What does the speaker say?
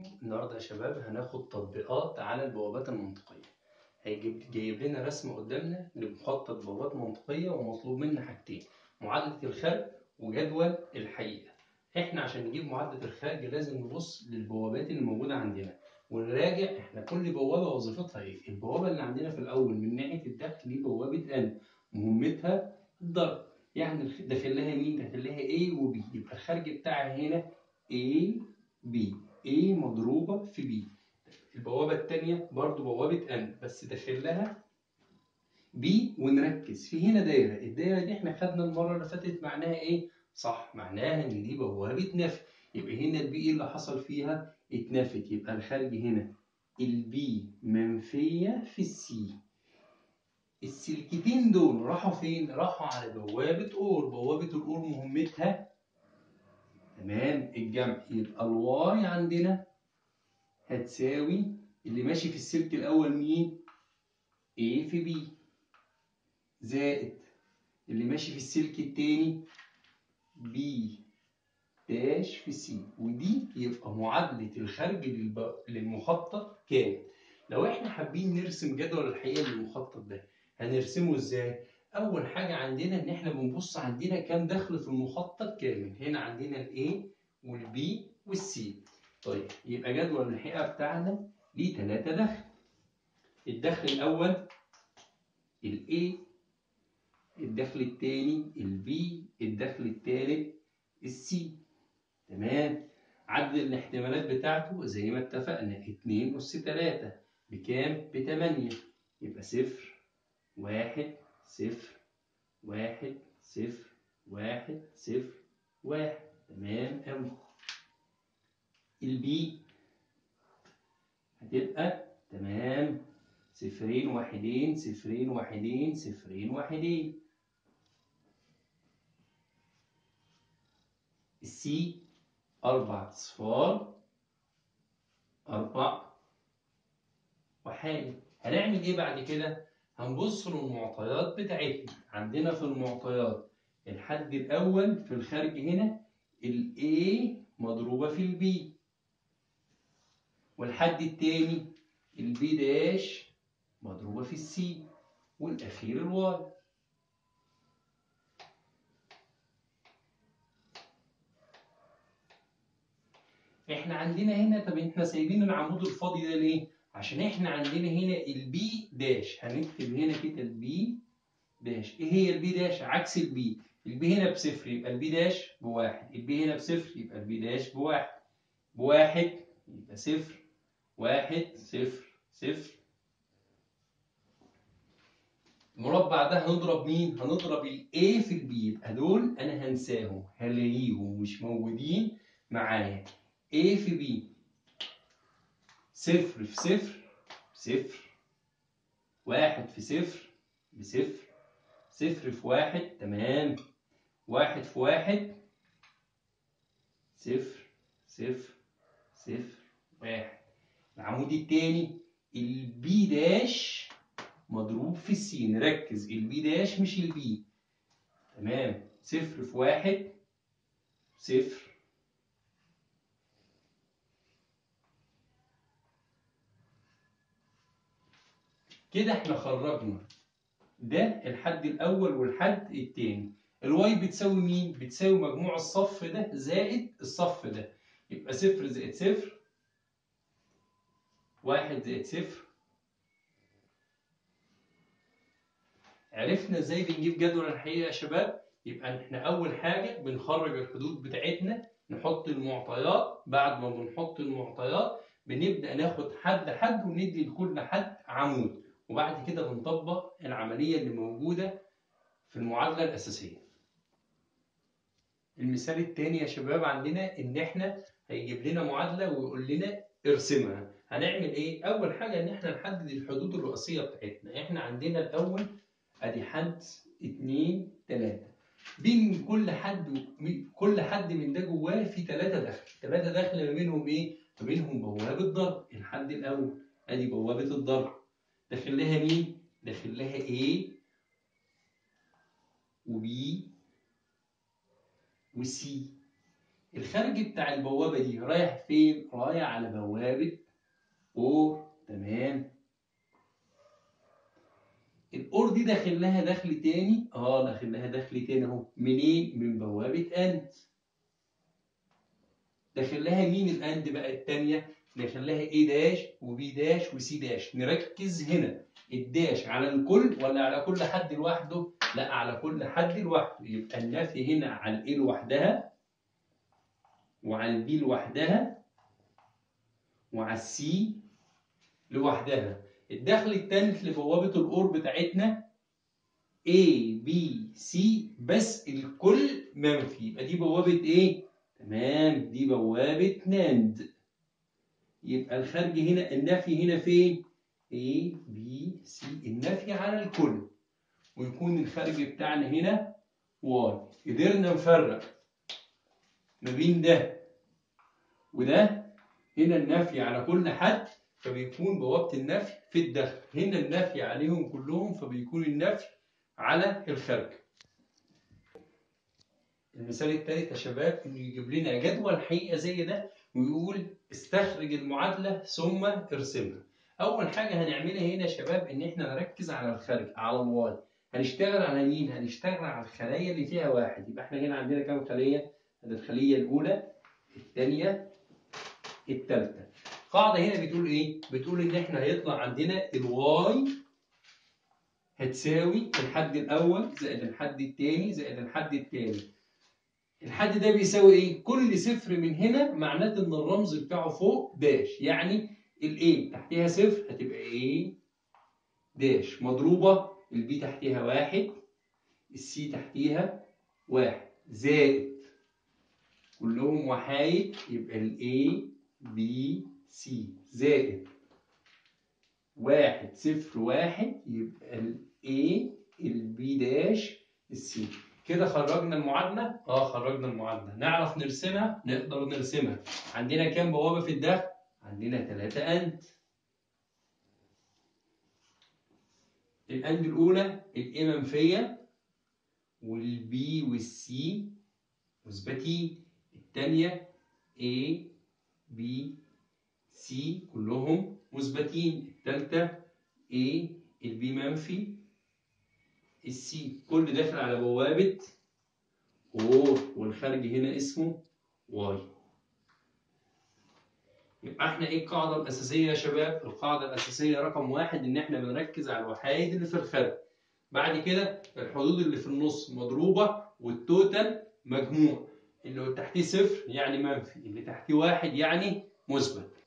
النهارده يا شباب هناخد تطبيقات على البوابات المنطقية هيجيب جايب لنا رسمة قدامنا لمخطط بوابات منطقية ومطلوب منا حاجتين معادلة الخرج وجدول الحقيقة احنا عشان نجيب معادلة الخرج لازم نبص للبوابات اللي موجودة عندنا ونراجع احنا كل بوابة وظيفتها ايه البوابة اللي عندنا في الأول من ناحية الدخل دي بوابة ان مهمتها الضرب يعني داخل لها مين؟ داخل لها A و B يبقى الخارج بتاعها هنا A B A مضروبة في B البوابة التانية برضو بوابة N بس داخل لها B ونركز في هنا دايرة الدايرة دي احنا خدنا المرة اللي فاتت معناها ايه؟ صح معناها ان دي بوابة نفي يبقى هنا البي ايه اللي حصل فيها؟ اتنفت يبقى الخارج هنا البي منفية في السي السلكتين دول راحوا فين؟ راحوا على بوابة اور بوابة الأور مهمتها تمام الجمع يبقى الواي عندنا هتساوي اللي ماشي في السلك الأول مين؟ A في B زائد اللي ماشي في السلك التاني B داش في C ودي يبقى معادلة الخرج للب... للمخطط كام؟ لو احنا حابين نرسم جدول الحقيقة للمخطط ده هنرسمه ازاي؟ أول حاجة عندنا إن إحنا بنبص عندنا كام دخل في المخطط كامل، هنا عندنا ال A وال B وال C. طيب يبقى جدول الحقيقة بتاعنا ليه تلاتة دخل. الدخل الأول ال A، الدخل التاني ال B، الدخل التالت ال C. تمام؟ عدد الاحتمالات بتاعته زي ما اتفقنا اتنين أس تلاتة بكام؟ بتمانية. يبقى صفر واحد صفر واحد صفر واحد صفر واحد تمام أوي البي هتبقى تمام صفرين واحدين صفرين واحدين صفرين واحدين السي أربع أصفار أربع وحاجة هنعمل إيه بعد كده؟ هنبص للمعطيات بتاعتنا عندنا في المعطيات الحد الأول في الخارج هنا ال A مضروبة في ال B والحد التاني ال B داش مضروبة في ال C والأخير ال Y احنا عندنا هنا طب احنا سايبين العمود الفاضي ده ليه؟ عشان احنا عندنا هنا البي داش هنكتب هنا كده البي داش ايه هي البي داش عكس البي البي هنا بصفر يبقى البي داش بواحد البي هنا بصفر يبقى البي داش بواحد بواحد يبقى صفر واحد صفر صفر المربع ده هنضرب مين؟ هنضرب ال A في ال B يبقى دول أنا هنساهم هلاقيهم مش موجودين معايا A في B صفر في صفر صفر واحد في صفر بصفر صفر في واحد تمام واحد في واحد صفر صفر صفر واحد العمود التاني البي داش مضروب في السي نركز البي داش مش البي تمام صفر في واحد صفر كده احنا خرجنا ده الحد الاول والحد الثاني الواي بتساوي مين بتساوي مجموع الصف ده زائد الصف ده يبقى صفر زائد صفر واحد زائد صفر عرفنا ازاي بنجيب جدول الحقيقه يا شباب يبقى احنا اول حاجه بنخرج الحدود بتاعتنا نحط المعطيات بعد ما بنحط المعطيات بنبدا ناخد حد حد وندي لكل حد عمود وبعد كده بنطبق العملية اللي موجودة في المعادلة الأساسية. المثال التاني يا شباب عندنا إن إحنا هيجيب لنا معادلة ويقول لنا ارسمها. هنعمل إيه؟ أول حاجة إن إحنا نحدد الحدود الرئيسية بتاعتنا. إحنا عندنا الأول أدي حد اتنين تلاتة. بين كل حد كل حد من ده جواه في تلاتة دخل. تلاتة دخل ما بينهم إيه؟ ما بينهم بوابة ضرب. الحد الأول أدي بوابة الضرب. داخل لها مين؟ داخل لها A و B و C الخارج بتاع البوابة دي رايح فين؟ رايح على بوابة اور تمام الاور دي داخل لها دخل تاني اه داخل لها دخل تاني اهو منين؟ من بوابة اند داخل لها مين الاند بقى التانية؟ داخل لها ايه داش وبي داش وسي داش نركز هنا الداش على الكل ولا على كل حد لوحده؟ لا على كل حد لوحده يبقى النفي هنا على الايه لوحدها وعلى البي لوحدها وعلى السي لوحدها الدخل الثالث لبوابة الأور بتاعتنا A B C بس الكل منفي يبقى دي بوابة إيه؟ تمام دي بوابة ناند يبقى الخارج هنا النفي هنا فين؟ A B C النفي على الكل ويكون الخارج بتاعنا هنا واي قدرنا نفرق ما بين ده وده هنا النفي على كل حد فبيكون بوابة النفي في الدخل هنا النفي عليهم كلهم فبيكون النفي على الخارج المثال الثالث يا شباب انه يجيب لنا جدول حقيقه زي ده ويقول استخرج المعادله ثم ارسمها اول حاجه هنعملها هنا يا شباب ان احنا نركز على الخارج على الواي هنشتغل على مين هنشتغل على الخلايا اللي فيها واحد يبقى احنا هنا عندنا كام خليه الخليه الاولى الثانيه الثالثه قاعده هنا بتقول ايه بتقول ان احنا هيطلع عندنا الواي هتساوي الحد الاول زائد الحد الثاني زائد الحد الثالث الحد ده بيساوي ايه كل صفر من هنا معناته ان الرمز بتاعه فوق داش يعني الاي تحتها صفر هتبقى ايه داش مضروبه البي تحتها واحد السي تحتيها واحد زائد كلهم وحايد يبقى الاي بي سي زائد واحد صفر واحد يبقى الاي البي داش السي كده خرجنا المعادلة؟ اه خرجنا المعادلة، نعرف نرسمها؟ نقدر نرسمها. عندنا كام بوابة في الدخل؟ عندنا ثلاثة أند. الأند الأولى الإيه منفية والبي والسي مثبتين. الثانية A B C كلهم مثبتين. الثالثة A البي منفي السي كل داخل على بوابة اور والخارج هنا اسمه واي يبقى احنا ايه القاعدة الأساسية يا شباب؟ القاعدة الأساسية رقم واحد إن احنا بنركز على الوحايد اللي في الخارج. بعد كده الحدود اللي في النص مضروبة والتوتال مجموع. اللي تحتيه صفر يعني منفي، اللي تحتيه واحد يعني مثبت.